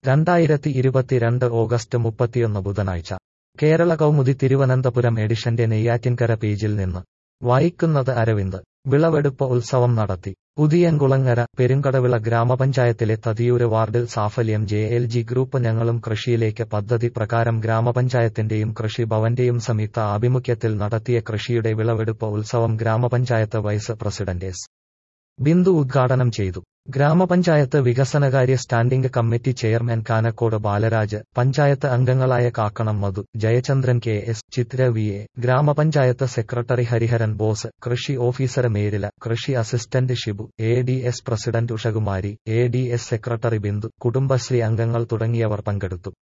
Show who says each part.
Speaker 1: രണ്ടായിരത്തി ഇരുപത്തിരണ്ട് ഓഗസ്റ്റ് മുപ്പത്തിയൊന്ന് ബുധനാഴ്ച കേരള കൗമുദി തിരുവനന്തപുരം എഡിഷന്റെ നെയ്യാറ്റിൻകര പേജിൽ നിന്ന് വായിക്കുന്നത് അരവിന്ദ് വിളവെടുപ്പ് ഉത്സവം നടത്തി പുതിയൻകുളങ്ങര പെരുങ്കടവിള ഗ്രാമപഞ്ചായത്തിലെ തതിയൂര് വാർഡിൽ സാഫല്യം ജെ എൽ ജി ഗ്രൂപ്പ് ഞങ്ങളും കൃഷിയിലേക്ക് പദ്ധതി പ്രകാരം ഗ്രാമപഞ്ചായത്തിന്റെയും കൃഷി ഭവന്റെയും സംയുക്ത ആഭിമുഖ്യത്തിൽ നടത്തിയ കൃഷിയുടെ വിളവെടുപ്പ് ഉത്സവം ഗ്രാമപഞ്ചായത്ത് വൈസ് പ്രസിഡന്റ് എസ് ബിന്ദു ഉദ്ഘാടനം ചെയ്തു ഗ്രാമപഞ്ചായത്ത് വികസനകാര്യ standing committee chairman Kanakkode Balaraj panchayat അംഗങ്ങളായ കാക്കണം Madhu Jayachandran K S Chithra V A ഗ്രാമപഞ്ചായത്ത് സെക്രട്ടറി ഹരിഹരൻ ബോസ് കൃഷി ഓഫീസർ മേരില കൃഷി assistant Shibu A D S president Ushakumari A D S secretary Bindu Kudumbashree അംഗങ്ങൾ തുടങ്ങിയവർ പങ്കെടുത്തു